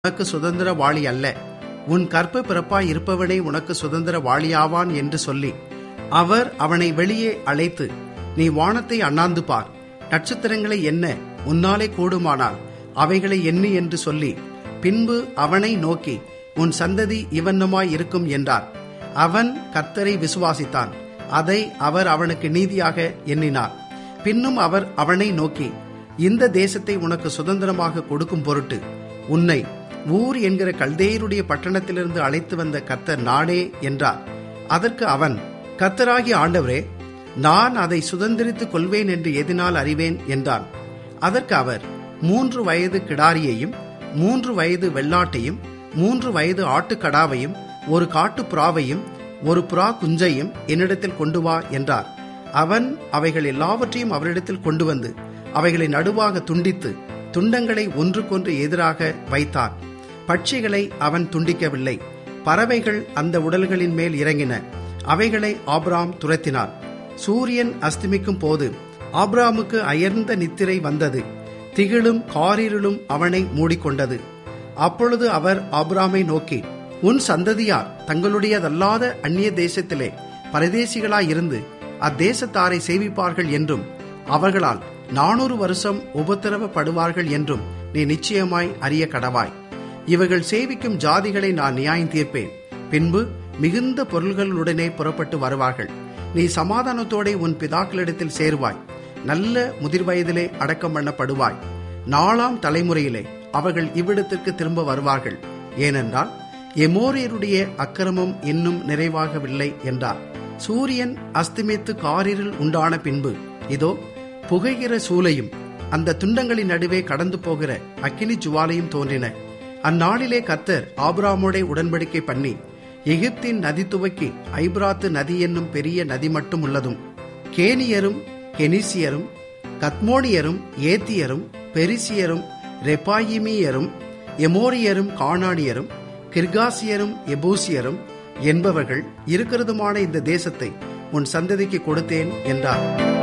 உனக்கு சுதந்திர வாளி அல்ல உன் கற்ப பிறப்பாய் இருப்பவனே உனக்கு சுதந்திர வாளியாவான் என்று சொல்லி அவர் அவனை வெளியே அழைத்து நீ வானத்தை அண்ணாந்து பார் நட்சத்திரங்களை என்ன உன்னாலே கூடுமானால் அவைகளை எண்ணி என்று சொல்லி பின்பு அவனை நோக்கி உன் சந்ததி இவண்ணமாய் இருக்கும் என்றார் அவன் கர்த்தரை விசுவாசித்தான் அதை அவர் அவனுக்கு நீதியாக எண்ணினார் பின்னும் அவர் அவனை நோக்கி இந்த தேசத்தை உனக்கு சுதந்திரமாக கொடுக்கும் பொருட்டு உன்னை ஊர் என்கிற கல்தேயருடைய பட்டணத்திலிருந்து அழைத்து வந்த கர்த்தர் நாடே என்றார் அதற்கு அவன் கர்த்தராகிய ஆண்டவரே நான் அதை சுதந்திரித்துக் கொள்வேன் என்று எதினால் அறிவேன் என்றான் அதற்கு அவர் மூன்று வயது கிடாரியையும் மூன்று வயது வெள்ளாட்டையும் மூன்று வயது ஆட்டுக்கடாவையும் ஒரு காட்டு புறாவையும் ஒரு புறா குஞ்சையும் என்னிடத்தில் கொண்டு வா என்றார் அவன் அவைகள் எல்லாவற்றையும் அவரிடத்தில் கொண்டு வந்து அவைகளை நடுவாக துண்டித்து துண்டங்களை ஒன்றுக்கொன்று எதிராக வைத்தான் பட்சிகளை அவன் துண்டிக்கவில்லை பறவைகள் அந்த உடல்களின் மேல் இறங்கின அவைகளை ஆப்ராம் துரத்தினான் சூரியன் அஸ்தமிக்கும் போது ஆப்ராமுக்கு அயர்ந்த நித்திரை வந்தது திகிலும் காரிருளும் அவனை மூடிக்கொண்டது அப்பொழுது அவர் ஆப்ராமை நோக்கி உன் சந்ததியார் தங்களுடையதல்லாத அந்நிய தேசத்திலே பரதேசிகளாயிருந்து அத்தேசத்தாரை சேவிப்பார்கள் என்றும் அவர்களால் நானூறு வருஷம் உபத்திரவப்படுவார்கள் என்றும் நீ நிச்சயமாய் அறிய கடவாய் இவர்கள் சேவிக்கும் ஜாதிகளை நான் நியாயம் தீர்ப்பேன் பின்பு மிகுந்த பொருள்களுடனே புறப்பட்டு வருவார்கள் நீ சமாதானத்தோടെ உன் பிதாக்களிடத்தில் சேருவாய் நல்ல முதிர் வயதிலே அடக்கம் பண்ணப்படுவாய் நாலாம் தலைமுறையிலே அவர்கள் இவ்விடத்திற்கு திரும்ப வருவார்கள் ஏனென்றால் எமோரியருடைய அக்கிரமம் இன்னும் நிறைவாகவில்லை என்றார் சூரியன் அஸ்தமித்து காரிரில் உண்டான பின்பு இதோ புகைகிற சூளையும் அந்த துண்டங்களின் நடுவே கடந்து போகிற அக்கினி ஜுவாலையும் தோன்றின அந்நாளிலே கத்தர் ஆபிராமோடே உடன்படிக்கை பண்ணி எகிப்தின் நதி துவக்கி ஐப்ராத்து நதி என்னும் பெரிய நதி மட்டும் உள்ளதும் கேனியரும் கெனிசியரும் கத்மோனியரும் ஏத்தியரும் பெரிசியரும் ரெப்பாயிமியரும் எமோரியரும் காணானியரும் கிர்காசியரும் எபூசியரும் என்பவர்கள் இருக்கிறதுமான இந்த தேசத்தை உன் சந்ததிக்கு கொடுத்தேன் என்றார்